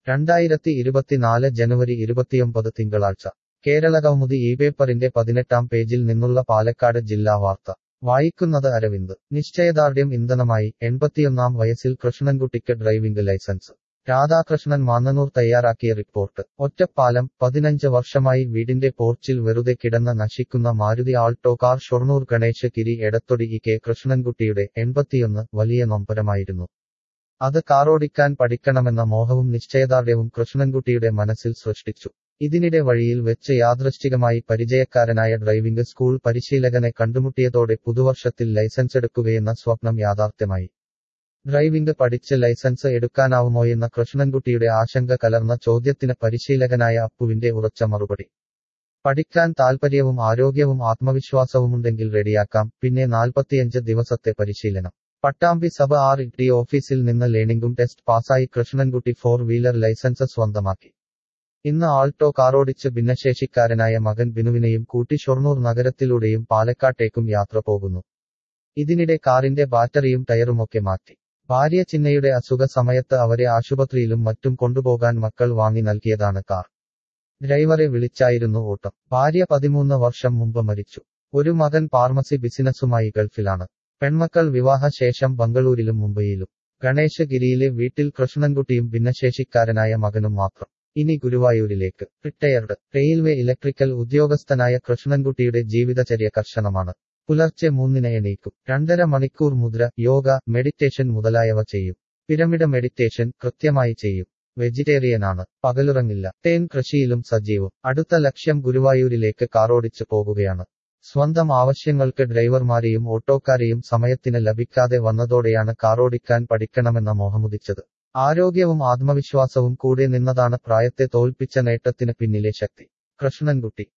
രണ്ടായിരത്തി ഇരുപത്തിനാല് ജനുവരി ഇരുപത്തിയൊമ്പത് തിങ്കളാഴ്ച കേരളകൗമുദി ഈ പേപ്പറിന്റെ പതിനെട്ടാം പേജിൽ നിന്നുള്ള പാലക്കാട് ജില്ലാ വാർത്ത വായിക്കുന്നത് അരവിന്ദ് നിശ്ചയദാർഢ്യം ഇന്ധനമായി എൺപത്തിയൊന്നാം വയസ്സിൽ കൃഷ്ണൻകുട്ടിക്ക് ഡ്രൈവിംഗ് ലൈസൻസ് രാധാകൃഷ്ണൻ മാന്നനൂർ തയ്യാറാക്കിയ റിപ്പോർട്ട് ഒറ്റപ്പാലം പതിനഞ്ച് വർഷമായി വീടിന്റെ പോർച്ചിൽ വെറുതെ കിടന്ന നശിക്കുന്ന മാരുതി ആൾട്ടോ കാർ ഷൊർണൂർ ഗണേശ് കിരി എടത്തൊടി ഇ കെ കൃഷ്ണൻകുട്ടിയുടെ എൺപത്തിയൊന്ന് വലിയ നൊമ്പരമായിരുന്നു അത് കാറോടിക്കാൻ പഠിക്കണമെന്ന മോഹവും നിശ്ചയദാർഢ്യവും കൃഷ്ണൻകുട്ടിയുടെ മനസ്സിൽ സൃഷ്ടിച്ചു ഇതിനിടെ വഴിയിൽ വെച്ച് യാദൃശ്ചികമായി പരിചയക്കാരനായ ഡ്രൈവിംഗ് സ്കൂൾ പരിശീലകനെ കണ്ടുമുട്ടിയതോടെ പുതുവർഷത്തിൽ ലൈസൻസ് എടുക്കുകയെന്ന സ്വപ്നം യാഥാർത്ഥ്യമായി ഡ്രൈവിംഗ് പഠിച്ച് ലൈസൻസ് എടുക്കാനാവുമോയെന്ന കൃഷ്ണൻകുട്ടിയുടെ ആശങ്ക കലർന്ന ചോദ്യത്തിന് പരിശീലകനായ അപ്പുവിന്റെ ഉറച്ച മറുപടി പഠിക്കാൻ താൽപ്പര്യവും ആരോഗ്യവും ആത്മവിശ്വാസവുമുണ്ടെങ്കിൽ റെഡിയാക്കാം പിന്നെ നാൽപ്പത്തിയഞ്ച് ദിവസത്തെ പരിശീലനം പട്ടാമ്പി സബ ആർ ടി ഓഫീസിൽ നിന്ന് ലേണിംഗും ടെസ്റ്റ് പാസായി കൃഷ്ണൻകുട്ടി ഫോർ വീലർ ലൈസൻസ് സ്വന്തമാക്കി ഇന്ന് ആൾട്ടോ കാറോടിച്ച് ഭിന്നശേഷിക്കാരനായ മകൻ ബിനുവിനെയും കൂട്ടി ഷൊർണൂർ നഗരത്തിലൂടെയും പാലക്കാട്ടേക്കും യാത്ര പോകുന്നു ഇതിനിടെ കാറിന്റെ ബാറ്ററിയും ടയറുമൊക്കെ മാറ്റി ഭാര്യ ചിന്നയുടെ അസുഖ സമയത്ത് അവരെ ആശുപത്രിയിലും മറ്റും കൊണ്ടുപോകാൻ മക്കൾ വാങ്ങി നൽകിയതാണ് കാർ ഡ്രൈവറെ വിളിച്ചായിരുന്നു ഓട്ടം ഭാര്യ പതിമൂന്ന് വർഷം മുമ്പ് മരിച്ചു ഒരു മകൻ ഫാർമസി ബിസിനസ്സുമായി ഗൾഫിലാണ് പെൺമക്കൾ വിവാഹശേഷം ബംഗളൂരിലും മുംബൈയിലും ഗണേശ ഗിരിയിലെ വീട്ടിൽ കൃഷ്ണൻകുട്ടിയും ഭിന്നശേഷിക്കാരനായ മകനും മാത്രം ഇനി ഗുരുവായൂരിലേക്ക് റിട്ടയർഡ് റെയിൽവേ ഇലക്ട്രിക്കൽ ഉദ്യോഗസ്ഥനായ കൃഷ്ണൻകുട്ടിയുടെ ജീവിതചര്യ കർശനമാണ് പുലർച്ചെ മൂന്നിന് എണീക്കും രണ്ടര മണിക്കൂർ മുദ്ര യോഗ മെഡിറ്റേഷൻ മുതലായവ ചെയ്യും പിരമിഡ് മെഡിറ്റേഷൻ കൃത്യമായി ചെയ്യും വെജിറ്റേറിയനാണ് പകലുറങ്ങില്ല തേൻ കൃഷിയിലും സജീവം അടുത്ത ലക്ഷ്യം ഗുരുവായൂരിലേക്ക് കാറോടിച്ച് പോകുകയാണ് സ്വന്തം ആവശ്യങ്ങൾക്ക് ഡ്രൈവർമാരെയും ഓട്ടോക്കാരെയും സമയത്തിന് ലഭിക്കാതെ വന്നതോടെയാണ് കാറോടിക്കാൻ പഠിക്കണമെന്ന മോഹമുദിച്ചത് ആരോഗ്യവും ആത്മവിശ്വാസവും കൂടെ നിന്നതാണ് പ്രായത്തെ തോൽപ്പിച്ച നേട്ടത്തിന് പിന്നിലെ ശക്തി കൃഷ്ണൻകുട്ടി